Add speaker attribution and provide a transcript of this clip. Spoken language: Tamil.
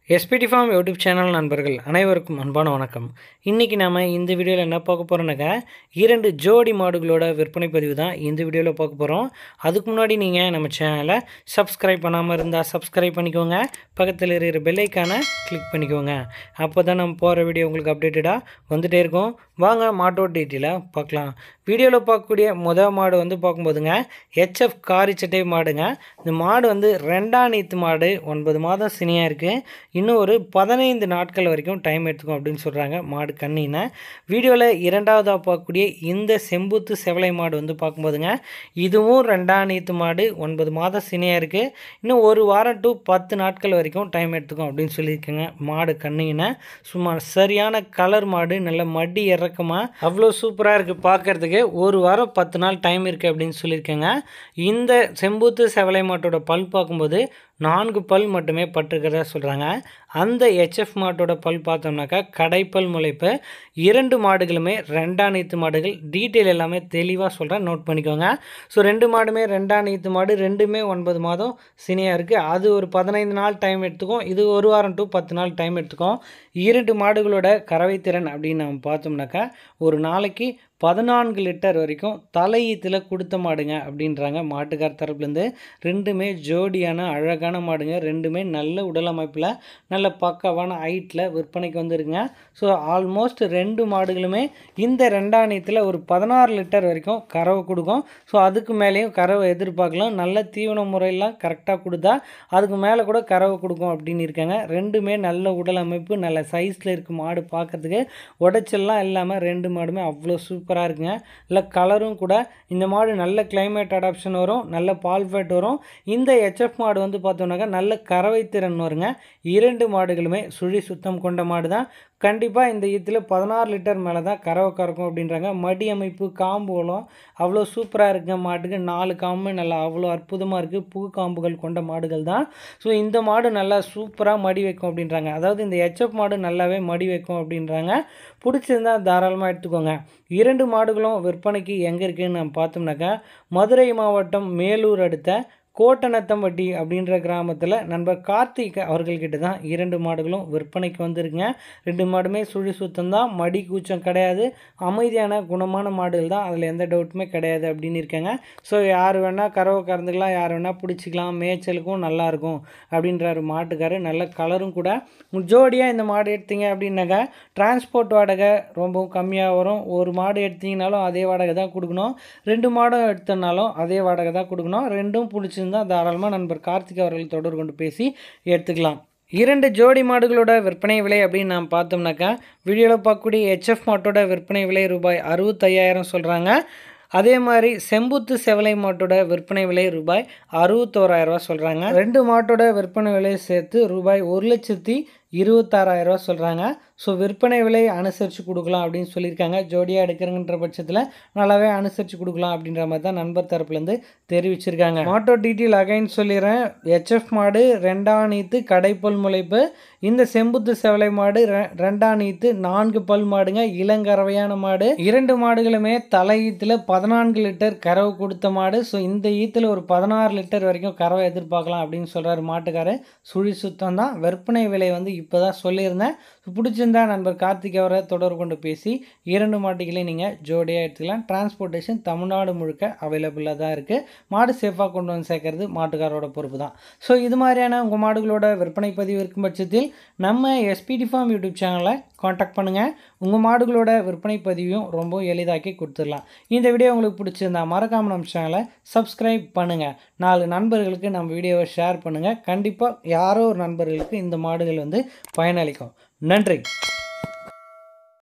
Speaker 1: எஸ்பிடி ஃபார்ம் யூடியூப் சேனல் நண்பர்கள் அனைவருக்கும் அன்பான வணக்கம் இன்றைக்கி நாம் இந்த வீடியோவில் என்ன பார்க்க போகிறோன்னாக்கா இரண்டு ஜோடி மாடுகளோட விற்பனை பதிவு தான் இந்த வீடியோவில் பார்க்க போகிறோம் அதுக்கு முன்னாடி நீங்கள் நம்ம சேனலை சப்ஸ்கிரைப் பண்ணாமல் இருந்தால் சப்ஸ்கிரைப் பண்ணிக்கோங்க பக்கத்தில் இருக்கிற பெல்லைக்கான கிளிக் பண்ணிக்கோங்க அப்போ தான் நம்ம போகிற வீடியோ உங்களுக்கு அப்டேட்டடாக வந்துகிட்டே இருக்கும் வாங்க மாட்டோட டீட்டெயிலாக பார்க்கலாம் வீடியோவில் பார்க்கக்கூடிய முதல் மாடு வந்து பார்க்கும்போதுங்க ஹெச்எஃப் காரிச்சட்டை மாடுங்க இந்த மாடு வந்து ரெண்டாம் நீத்து மாடு ஒன்பது மாதம் சினியாக இருக்குது இன்னும் ஒரு பதினைந்து நாட்கள் வரைக்கும் டைம் எடுத்துக்கும் அப்படின்னு சொல்கிறாங்க மாடு கண்ணினை வீடியோவில் இரண்டாவதாக பார்க்கக்கூடிய இந்த செம்புத்து செவலை மாடு வந்து பார்க்கும்போதுங்க இதுவும் ரெண்டாம் நீத்து மாடு ஒன்பது மாதம் சினியாக இருக்குது இன்னும் ஒரு வாரம் டு பத்து நாட்கள் வரைக்கும் டைம் எடுத்துக்கும் அப்படின்னு சொல்லியிருக்கேங்க மாடு கண்ணினை சும்மா சரியான கலர் மாடு நல்ல மடி இறக்கமாக அவ்வளோ சூப்பராக இருக்குது பார்க்குறதுக்கு ஒரு வாரம் பத்து நாள் டைம் இருக்குது அப்படின்னு சொல்லியிருக்கேங்க இந்த செம்பூத்து செவலை மாட்டோட பல் பார்க்கும்போது நான்கு பல் மட்டுமே பட்டிருக்கிறதா சொல்கிறாங்க அந்த ஹெச்எஃப் மாட்டோட பல் பார்த்தோம்னாக்கா கடைப்பல் முளைப்பு இரண்டு மாடுகளுமே ரெண்டாம் நீத்து மாடுகள் டீட்டெயில் எல்லாமே தெளிவாக சொல்கிறேன் நோட் பண்ணிக்கோங்க ஸோ ரெண்டு மாடுமே ரெண்டாம் நீத்து மாடு ரெண்டுமே ஒன்பது மாதம் சினியாக இருக்குது அது ஒரு பதினைந்து நாள் டைம் எடுத்துக்கும் இது ஒரு வாரம் டு பத்து நாள் டைம் எடுத்துக்கும் இரண்டு மாடுகளோட கறவை திறன் அப்படின்னு நம்ம பார்த்தோம்னாக்கா ஒரு நாளைக்கு பதினான்கு லிட்டர் வரைக்கும் தலையீத்தில் கொடுத்த மாடுங்க அப்படின்றாங்க மாட்டுக்கார் தரப்புலேருந்து ரெண்டுமே ஜோடியான அழகான மாடுங்க ரெண்டுமே நல்ல உடல் அமைப்பில் நல்ல பக்காவான ஹைட்டில் விற்பனைக்கு வந்துருக்குங்க ஸோ ஆல்மோஸ்ட் ரெண்டு மாடுகளுமே இந்த ரெண்டாம் நீத்தில் ஒரு பதினாறு லிட்டர் வரைக்கும் கறவை கொடுக்கும் ஸோ அதுக்கு மேலேயும் கறவை எதிர்பார்க்கலாம் நல்ல தீவன முறையெல்லாம் கரெக்டாக கொடுத்தா அதுக்கு மேலே கூட கறவை கொடுக்கும் அப்படின்னு இருக்காங்க ரெண்டுமே நல்ல உடல் அமைப்பு நல்ல சைஸில் இருக்குது மாடு பார்க்குறதுக்கு உடைச்சல்லாம் இல்லாமல் ரெண்டு மாடுமே அவ்வளோ சூப்பராக இருக்குங்க இல்லை கலரும் கூட இந்த மாடு நல்ல கிளைமேட் அடாப்ஷன் வரும் நல்ல பால் ஃபேட் வரும் இந்த ஹெச்எஃப் மாடு வந்து பார்த்தோம்னாக்கா நல்ல கறவை திறன் வருங்க இரண்டு மாடுகளுமே சுழி சுத்தம் கொண்ட மாடு தான் கண்டிப்பாக இந்த ஈத்தில் பதினாறு லிட்டர் மேலே தான் கறவை கறக்கும் அப்படின்றாங்க மடி அமைப்பு காம்புகளும் அவ்வளோ சூப்பராக இருக்குங்க மாட்டுக்கு நாலு காம்பு நல்லா அவ்வளோ அற்புதமாக இருக்குது புது காம்புகள் கொண்ட மாடுகள் தான் ஸோ இந்த மாடு நல்லா சூப்பராக மடி வைக்கும் அப்படின்றாங்க அதாவது இந்த ஹெச்எஃப் மாடு நல்லாவே மடி வைக்கும் அப்படின்றாங்க பிடிச்சிருந்தா தாராளமாக எடுத்துக்கோங்க இரண்டு மாடுகளும் விற்பனைக்கு எங்கே இருக்குதுன்னு நம்ம பார்த்தோம்னாக்கா மதுரை மாவட்டம் மேலூர் அடுத்த கோட்டநத்தம்பட்டி அப்படின்ற கிராமத்தில் நண்பர் கார்த்திக் அவர்கள்கிட்ட தான் இரண்டு மாடுகளும் விற்பனைக்கு வந்திருக்குங்க ரெண்டு மாடுமே சுழி சுத்தம் தான் மடி கூச்சம் கிடையாது அமைதியான குணமான மாடுகள் தான் அதில் எந்த டவுட்டுமே கிடையாது அப்படின்னு இருக்காங்க ஸோ யார் வேணால் கறவை கறந்துக்கலாம் யார் வேணால் பிடிச்சிக்கலாம் மேய்ச்சலுக்கும் நல்லாயிருக்கும் அப்படின்றாரு மாட்டுக்காரர் நல்ல கலரும் கூட ஜோடியாக இந்த மாடு எடுத்தீங்க அப்படின்னாக்கா டிரான்ஸ்போர்ட் வாடகை ரொம்பவும் கம்மியாக வரும் ஒரு மாடு எடுத்தீங்கனாலும் அதே வாடகை தான் கொடுக்கணும் ரெண்டு மாடும் எடுத்தனாலும் அதே வாடகை தான் கொடுக்கணும் ரெண்டும் பிடிச்சி இருந்தால் தாராளமாக நண்பர் கார்த்திக் அவர்கள் தொடர்பு கொண்டு பேசி எடுத்துக்கலாம் இரண்டு ஜோடி மாடுகளோட விற்பனை விலை அப்படின்னு நாம் பார்த்தோம்னாக்கா வீடியோவில் பார்க்கக்கூடிய ஹெச்எஃப் மாட்டோட விற்பனை விலை ரூபாய் அறுபத்தையாயிரம் சொல்கிறாங்க அதே மாதிரி செம்புத்து செவலை மாட்டோட விற்பனை விலை ரூபாய் அறுபத்தோராயிரரூவா சொல்கிறாங்க ரெண்டு மாட்டோட விற்பனை விலை சேர்த்து ரூபாய் ஒரு லட்சத்தி இருபத்தாறாயிரரூவா சொல்கிறாங்க ஸோ விற்பனை விலை அனுசரித்து கொடுக்கலாம் அப்படின்னு சொல்லியிருக்காங்க ஜோடியாக எடுக்கிறங்கிற பட்சத்தில் நல்லாவே அனுசரித்து கொடுக்கலாம் அப்படின்ற மாதிரி தான் நண்பர் தரப்புலேருந்து தெரிவிச்சிருக்காங்க மாட்டோ டீட்டெயில் அகைன் சொல்லிடுறேன் ஹெச்எஃப் மாடு ரெண்டாம் நீத்து கடைப்பல் முளைப்பு இந்த செம்புத்து செவலை மாடு ரெண்டாம் நீத்து நான்கு பல் மாடுங்க இளங்கறவையான மாடு இரண்டு மாடுகளுமே தலை ஈத்தில் பதினான்கு லிட்டர் கறவை கொடுத்த மாடு ஸோ இந்த ஈத்தில் ஒரு பதினாறு லிட்டர் வரைக்கும் கறவை எதிர்பார்க்கலாம் அப்படின்னு சொல்கிறாரு மாட்டுக்காரர் சுழி சுத்தம் தான் விற்பனை விலை வந்து இப்போ தான் சொல்லியிருந்தேன் பிடிச்சிருந்தா நண்பர் கார்த்திக் அவரை தொடர்பு கொண்டு பேசி இரண்டு மாட்டுகளையும் நீங்கள் ஜோடியாக எடுத்துக்கலாம் டிரான்ஸ்போர்ட்டேஷன் தமிழ்நாடு முழுக்க அவைலபிளாக தான் இருக்குது மாடு சேஃபாக கொண்டு வந்து சேர்க்கறது மாட்டுக்காரோட பொறுப்பு தான் ஸோ இது மாதிரியான உங்கள் மாடுகளோட விற்பனை பதிவு இருக்கும் பட்சத்தில் நம்ம எஸ்பிடி ஃபார்ம் யூடியூப் சேனலை காண்டாக்ட் பண்ணுங்கள் உங்கள் மாடுகளோட விற்பனை பதிவையும் ரொம்ப எளிதாக்கி கொடுத்துடலாம் இந்த வீடியோ உங்களுக்கு பிடிச்சிருந்தா மறக்காமல் நம்ம சேனலை சப்ஸ்கிரைப் பண்ணுங்கள் நாலு நண்பர்களுக்கு நம்ம வீடியோவை ஷேர் பண்ணுங்கள் கண்டிப்பாக யாரோ ஒரு நண்பர்களுக்கு இந்த மாடுகள் வந்து பயனளிக்கும் நன்றி